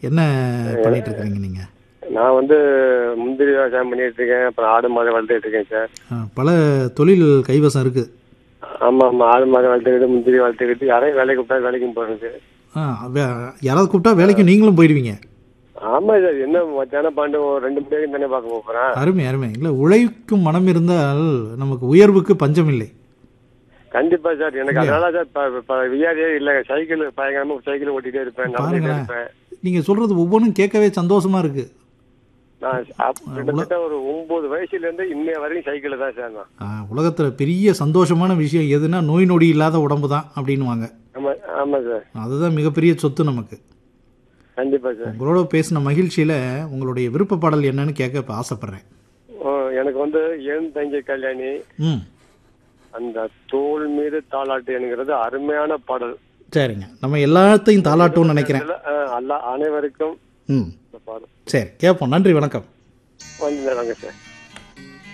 என்ன பண்ணிட்டு இருக்கிறீங்க நீங்கள் நான் வந்து முந்திரி விவசாயம் பண்ணிட்டு இருக்கேன் அப்புறம் ஆடு மாடு வளர்த்துட்டு இருக்கேன் சார் பல தொழில் கைவசம் இருக்குது ஆமா ஆமா ஆடு மாடு வளர்த்துக்கிட்டு முந்திரி வளர்த்துக்கிட்டு யாரையும் வேலைக்கு கூப்பிட்டா வேலைக்கும் போறது ஆ வே- யாராவது கூப்பிட்டா வேலைக்கு நீங்களும் போயிடுவீங்க ஆமா சார் என்ன மத்தியானம் பாண்டு ஒரு ரெண்டு மணி வரைக்கும் தானே பார்க்க போறேன் அருமை அருமை இல்லை உழைக்கும் மனம் இருந்தால் நமக்கு உயர்வுக்கு பஞ்சம் இல்லை கண்டிப்பா சார் எனக்கு அதனால சார் இப்ப- இப்ப வியாதியே இல்ல சைக்கிள் பயங்கரமா சைக்கிள் ஓட்டிட்டே இருப்பேன் நடந்துட்டே பாருங்களேன். இருப்பேன் நீங்கள் சொல்கிறது ஒவ்வொன்றும் கேட்கவே சந்தோஷமா இருக்கு நான் அப்- கிட்டத்தட்ட ஒரு ஒன்பது வயசுல இருந்து இன்னைய வரைக்கும் சைக்கிள் தான் சார் நான் ஆ, உலகத்துல பெரிய சந்தோஷமான விஷயம் எதுனா நோய் நொடி இல்லாத உடம்பு தான் அப்படின்னுவாங்க ஆமா ஆமா சார் அதுதான் மிகப்பெரிய சொத்து நமக்கு கண்டிப்பா சார் உங்களோட பேசின மகிழ்ச்சியில உங்களுடைய விருப்ப பாடல் என்னன்னு கேட்க இப்ப ஆசைப்படுறேன் ஓ, எனக்கு வந்து ஏன் தங்கை கல்யாணி ம் அந்த தோல் மீது தாளாட்டு என்கிறது அருமையான பாடல் சரிங்க நம்ம எல்லாத்தையும் தாளாட்டும்னு நினைக்கிறேன் இதுல, அஹ், அல்ல அனைவருக்கும் ம் இந்த பாடல் சரி கேட்போம் நன்றி வணக்கம் வந்து நேரங்க சார்